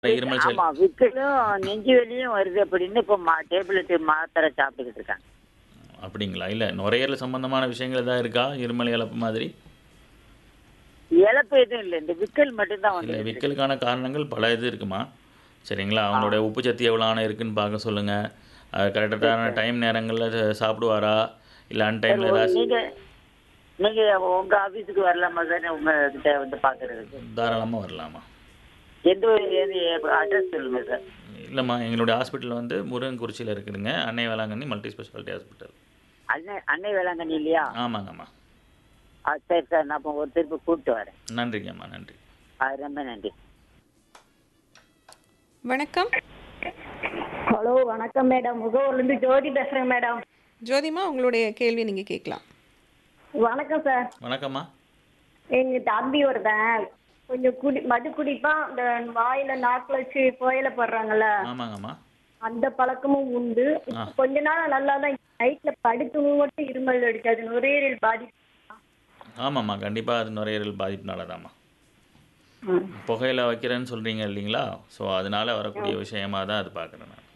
இருமல் சளி ஆமா விக்கலும் நெஞ்சு வலியும் வருது அப்படின்னு இப்போ மா டேப்லெட் மாத்திரை சாப்பிட்டுக்கிட்டு இருக்காங்க அப்படிங்களா இல்லை நுரையீரல் சம்பந்தமான விஷயங்கள் ஏதாவது இருக்கா இருமல் இழப்பு மாதிரி இழப்பு எதுவும் இல்லை இந்த விக்கல் மட்டும்தான் இல்லை வந்து விக்கலுக்கான காரணங்கள் பல இது இருக்குமா சரிங்களா அவங்களுடைய உப்பு சத்து எவ்வளோ இருக்குன்னு பார்க்க சொல்லுங்கள் கரெக்டான டைம் நேரங்களில் சாப்பிடுவாரா இல்லை அன் டைமில் ஏதாவது நீங்க நீங்க உங்க ஆபீஸுக்கு வரலாமா சார் உங்க கிட்ட வந்து பாக்குறதுக்கு தாராளமாக வரலாமா எந்த அட்ரஸ் சொல்லுங்க சார் இல்லைம்மா எங்களுடைய ஹாஸ்பிட்டல் வந்து முருகன்குறிச்சியில் இருக்குதுங்க அன்னை வேளாங்கண்ணி மல்டி ஸ்பெஷாலிட்டி ஹாஸ்பிட்டல் அன்னை அன்னை வேளாங்கண்ணி இல்லையா ஆமாங்கம்மா ஆ சரி சார் நான் இப்போ ஒரு திருப்பி கூப்பிட்டு வரேன் நன்றிங்கம்மா நன்றி ஆ ரொம்ப நன்றி வணக்கம் ஹலோ வணக்கம் மேடம் முகவூர்லேருந்து ஜோதி பேசுகிறேன் மேடம் ஜோதிமா உங்களுடைய கேள்வி நீங்கள் கேட்கலாம் வணக்கம் சார் வணக்கம்மா எங்கள் தம்பி ஒருத்தன் கொஞ்சம் குடி மது குடிப்பான் இந்த வாயில நாக்கில் வச்சு புயல போடுறாங்கல்ல ஆமாங்கம்மா அந்த பழக்கமும் உண்டு ஆ. கொஞ்ச நாள் நல்லா தான் நைட்டில் படுக்கவும் மட்டும் இருமல் அடிக்காது நுரையீரல் பாதிப்பு ஆமாம்மா கண்டிப்பாக அது நுரையீரல் பாதிப்புனால தாம்மா புகையில வைக்கிறேன்னு சொல்கிறீங்க இல்லைங்களா ஸோ அதனால வரக்கூடிய விஷயமா தான் அது பார்க்குறேன் நான்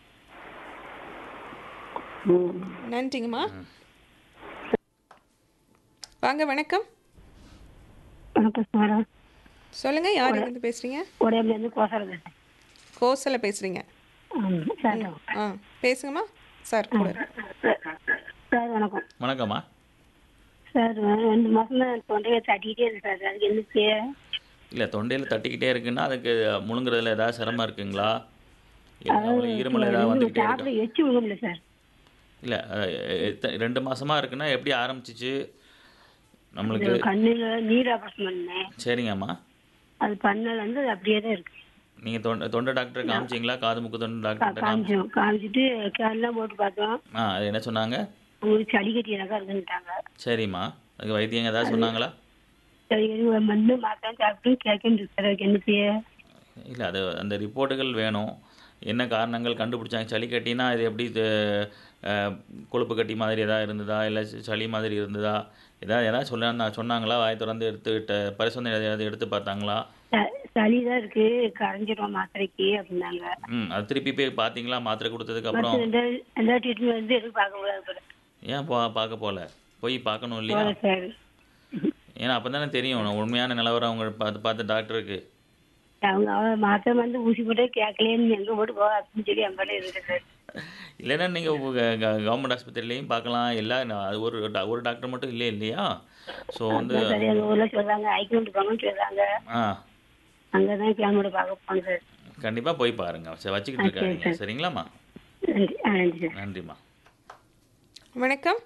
நன்றிங்கம்மா வாங்க வணக்கம் வணக்கம் மேடம் சொல்லுங்க யார் இருந்து பேசுறீங்க உடையம்லேருந்து கோசரம் பேசுகிறேன் கோசல பேசுறீங்க சார் ஆ பேசுங்கம்மா சார் கூட சார் வணக்கம் வணக்கம்மா சார் ரெண்டு மாதம் தான் தொண்டையை தட்டிக்கிட்டே இருக்கு சார் அதுக்கு என்ன செய்ய இல்லை தொண்டையில் தட்டிக்கிட்டே இருக்குன்னா அதுக்கு முழுங்குறதுல ஏதாவது சிரமம் இருக்குங்களா இல்லை உங்களுக்கு இருமல் ஏதாவது வந்துக்கிட்டே இருக்கா சாப்பிட எச்சு விழுங்கல சார் இல்லை ரெண்டு மாசமா இருக்குன்னா எப்படி ஆரம்பிச்சிச்சு நம்மளுக்கு கண்ணுல நீர் ஆபரேஷன் பண்ணேன் சரிங்கம்மா அது பண்ணல வந்து அது அப்படியே தான் இருக்கு நீங்கள் தொண்டை தொண்டை டாக்டர் காமிச்சிங்களா காது மூக்கு தொண்டை டாக்டர் காமி காமிச்சோம் காமிச்சிட்டு கேன்லாம் போட்டு பார்த்தோம் ஆ அது என்ன சொன்னாங்க உங்களுக்கு சளி கட்டி எனக்கா இருக்குன்னுட்டாங்க சரிம்மா அதுக்கு வைத்தியம் ஏதாவது சொன்னாங்களா சளி கட்டி ஒரு மருந்து மாத்திரம் சாப்பிட்டு கேட்கணும் சார் அதுக்கு என்ன செய்ய இல்லை அது அந்த ரிப்போர்ட்டுகள் வேணும் என்ன காரணங்கள் கண்டுபிடிச்சாங்க சளி கட்டினா இது எப்படி இது அஹ், கொழுப்பு கட்டி மாதிரி எதாவது இருந்ததா இல்லை சளி மாதிரி இருந்ததா ஏதாவது ஏதாவது சொல்ல சொன்னாங்களா வாய் திறந்து எடுத்து பரிசோதனை எதையாவது எடுத்து பார்த்தாங்களா ச- சளி தான் இருக்கு கரைஞ்சிரும் மாத்திரைக்கு அப்படின்னாங்க ம் அது திருப்பி போய் பார்த்தீங்களா மாத்திரை கொடுத்ததுக்கு அப்புறம் மற்ற எந்த எந்த ட்ரீட்மெண்ட் வந்து எதுவும் பார்க்க கூடாது போல ஏன் பா பார்க்க போகல போய் பார்க்கணும் இல்லையா போல சார் ஏன்னா அப்போ தானே தெரியும் உண்மையான நிலவரம் அவங்க பார்த்து பார்த்த டாக்டருக்கு அவங்க அவ மாத்திரை வந்து ஊசி போட்டு கேட்கலையேன்னு எங்க போட்டு போக அப்படின்னு சொல்லி அங்கே இருக்கு சார் இல்லைன்னா நீங்கள் கவர்மெண்ட் ஆஸ்பத்திரிலையும் பார்க்கலாம் எல்லா அது ஒரு டா- ஒரு டாக்டர் மட்டும் இல்லை இல்லையா ஸோ வந்து சரி எங்க ஊர்ல சொல்றாங்க ஐக்கியம் போங்கன்னு சொல்றாங்க ஆ அங்கதான் கேமரா பார்க்க போனோம் சார் கண்டிப்பாக போய் பாருங்க சரி வச்சுக்கிட்டு இருக்காதீங்க சரிங்களாம்மா நன்றி ஆ நன்றி சார் நன்றிம்மா வணக்கம்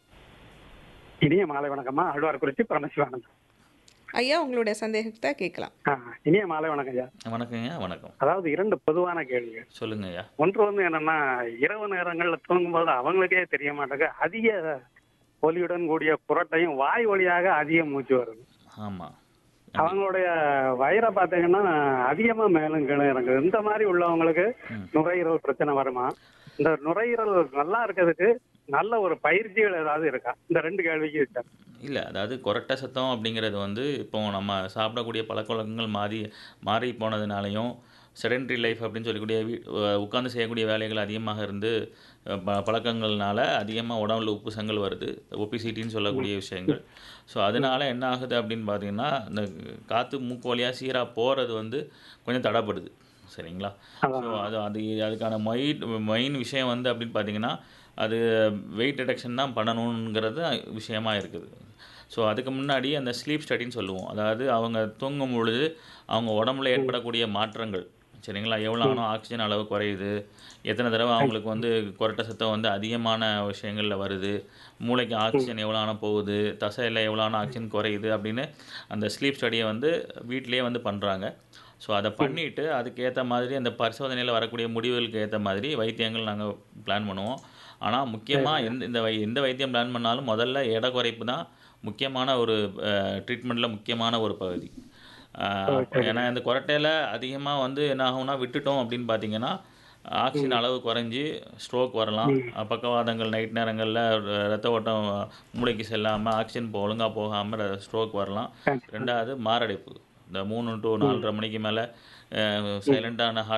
இனிய மாலை வணக்கம்மா ஆழ்வார் குறிச்சி பரமசிவானந்தம் ஐயா உங்களுடைய சந்தேகத்தை கேட்கலாம் ஆ, இனிய மாலை வணக்கம் ஐயா வணக்கங்க வணக்கம் அதாவது இரண்டு பொதுவான கேள்விகள் சொல்லுங்க ஐயா ஒன்று வந்து என்னன்னா இரவு நேரங்கள்ல தூங்கும்போது அவங்களுக்கே தெரிய மாட்டேங்க அதிக ஒலியுடன் கூடிய புரட்டையும் வாய் வழியாக அதிக மூச்சு வருது ஆமாம் அவங்களுடைய வயிறை பார்த்தீங்கன்னா அதிகமா மேலும் கீழே இறங்குது இந்த மாதிரி உள்ளவங்களுக்கு நுரையீரல் பிரச்சனை வருமா இந்த நுரையீரல் நல்லா இருக்கிறதுக்கு நல்ல ஒரு பயிற்சிகள் ஏதாவது இருக்கா இந்த ரெண்டு கேள்விக்கு சார் இல்லை அதாவது கொரட்டை சத்தம் அப்படிங்கிறது வந்து இப்போ நம்ம சாப்பிடக்கூடிய பழக்கவழக்கங்கள் மாறி மாறி போனதுனாலையும் செடென்ட்ரி லைஃப் அப்படின்னு சொல்லக்கூடிய வீ உட்காந்து செய்யக்கூடிய வேலைகள் அதிகமாக இருந்து அஹ், ப பழக்கங்கள்னால அதிகமாக உடம்புல உப்பு சங்கல் வருது ஒபிசிட்டின்னு சொல்லக்கூடிய விஷயங்கள் ஸோ அதனால என்ன ஆகுது அப்படின்னு பார்த்தீங்கன்னா இந்த காற்று மூக்கு வழியாக சீராக போகிறது வந்து கொஞ்சம் தடைப்படுது சரிங்களா ஸோ அது அது அதுக்கான மெயின் மெயின் விஷயம் வந்து அப்படின்னு பார்த்தீங்கன்னா அது வெயிட் ரிடக்ஷன் தான் பண்ணணுங்கிறது விஷயமா இருக்குது ஸோ அதுக்கு முன்னாடி அந்த ஸ்லீப் ஸ்டடின்னு சொல்லுவோம் அதாவது அவங்க தூங்கும் பொழுது அவங்க உடம்புல ஏற்படக்கூடிய மாற்றங்கள் சரிங்களா எவ்வளோ ஆனால் ஆக்சிஜன் அளவு குறையுது எத்தனை தடவை அவங்களுக்கு வந்து கொரட்டை சத்தம் வந்து அதிகமான விஷயங்களில் வருது மூளைக்கு ஆக்சிஜன் எவ்வளோ ஆனால் போகுது தசையில் எவ்வளோ ஆனால் ஆக்சிஜன் குறையுது அப்படின்னு அந்த ஸ்லீப் ஸ்டடியை வந்து வீட்டிலேயே வந்து பண்ணுறாங்க ஸோ அதை பண்ணிவிட்டு அதுக்கேற்ற மாதிரி அந்த பரிசோதனையில் வரக்கூடிய முடிவுகளுக்கு ஏற்ற மாதிரி வைத்தியங்கள் நாங்கள் பிளான் பண்ணுவோம் ஆனால் முக்கியமாக எந்த இந்த வை எந்த வைத்தியம் பிளான் பண்ணாலும் முதல்ல எடை குறைப்பு தான் முக்கியமான ஒரு ட்ரீட்மெண்ட்டில் முக்கியமான ஒரு பகுதி அஹ், ஏன்னா இந்த கொரட்டையில் அதிகமாக வந்து என்ன ஆகும்னா விட்டுட்டோம் அப்படின்னு பார்த்தீங்கன்னா ஆக்சிஜன் அளவு குறைஞ்சி ஸ்ட்ரோக் வரலாம் அஹ், பக்கவாதங்கள் நைட் நேரங்களில் ரத்த ஓட்டம் மூளைக்கு செல்லாமல் ஆக்சிஜன் ஒழுங்காக போகாமல் ஸ்ட்ரோக் வரலாம் ரெண்டாவது மாரடைப்பு இந்த மூணு டு நாலரை மணிக்கு மேலே சைலண்டான